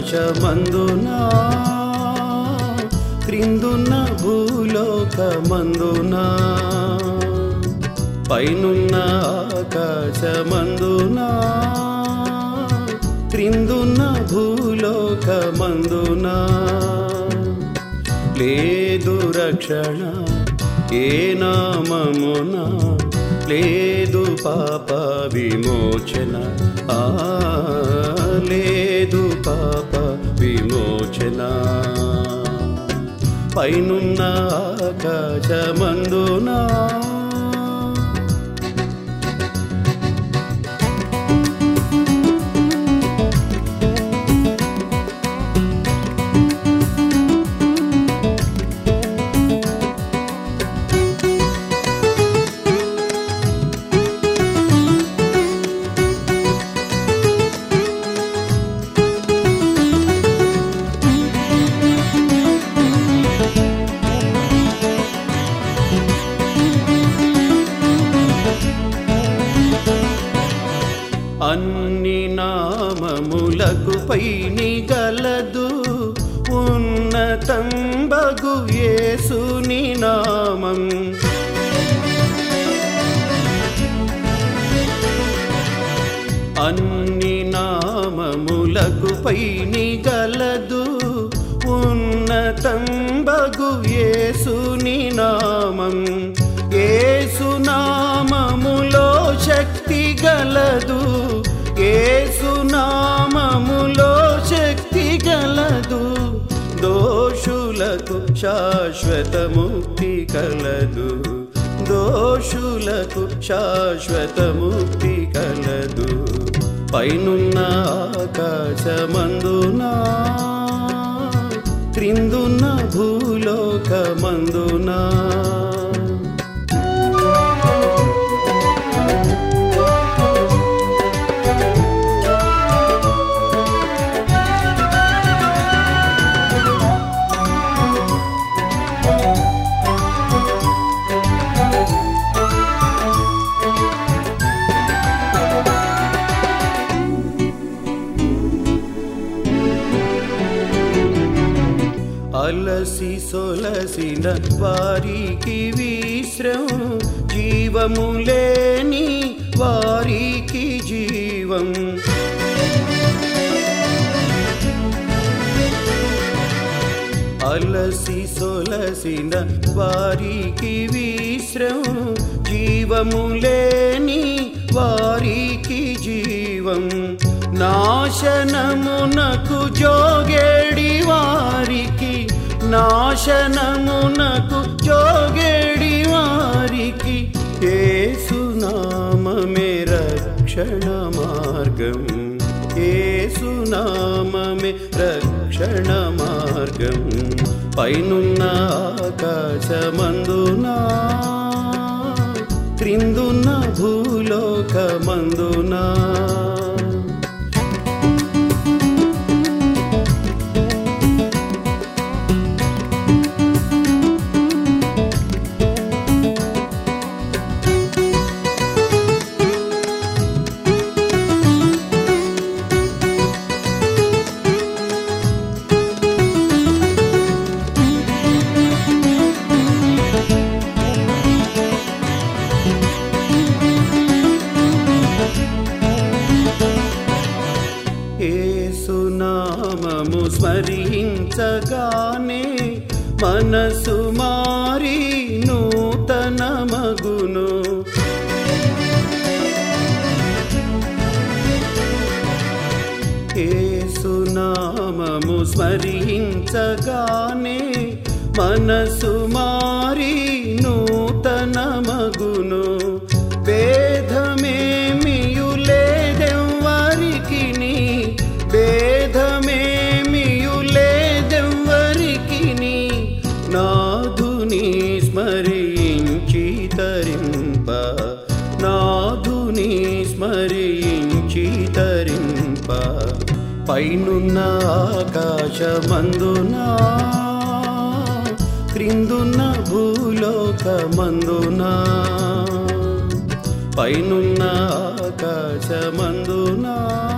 ఆకాశమందునా క్రిందున్న భూలోకమందునా పైనున్న ఆకాశమందునా క్రిందున్న భూలోకమందునా లేదు రక్షణ ఏ నామమున లేదు పాప విమోచన ఆ లేదు పాప విమోచన పైనున్న ఆకాశమందునా అన్ని నామములకు పైని గలదు ఉన్నతంబగు యేసుని నామం అన్ని నామములకు పైని గలదు ఉన్నతంబగు యేసుని నామం యేసు నామములో శక్తి గలదు యేసు నామములో శక్తి గలదు దోషులకు శాశ్వత ముక్తి కలదు దోషులకు శాశ్వత ముక్తి కలదు పైనున్న ఆకాశమందునా క్రిందున్న భూలోకమందునా అలసి సొలసిన వారికి విశ్రం జీవము లేని వారికి జీవం అలసి సొలసిన వారికి విశ్రం జీవము లేని వారికి జీవం నాశనమునకు జోగేడి వారికి నాశనమునకు జోగేడి వారికి ఏసునామమే రక్షణ మార్గం ఏసునామమే రక్షణ మార్గం పైనున్న ఆకాశమందునా క్రిందున్న భూలోకమందునా ఏసునామము స్మరించగానే మనసు మారి నూతన మగును ఏసునామము స్మరించగానే మనసు మారి నూతన మగును భేదమేమియులేదెవ్వరికి భేదమేమియులేదెవ్వరికి నాధుని స్మరించి తరింప నాధుని స్మరించి తరింప పైనున్న ఆకాశమందునా క్రిందున్న భూలోకమందునా పైనున్న ఆకాశమందునా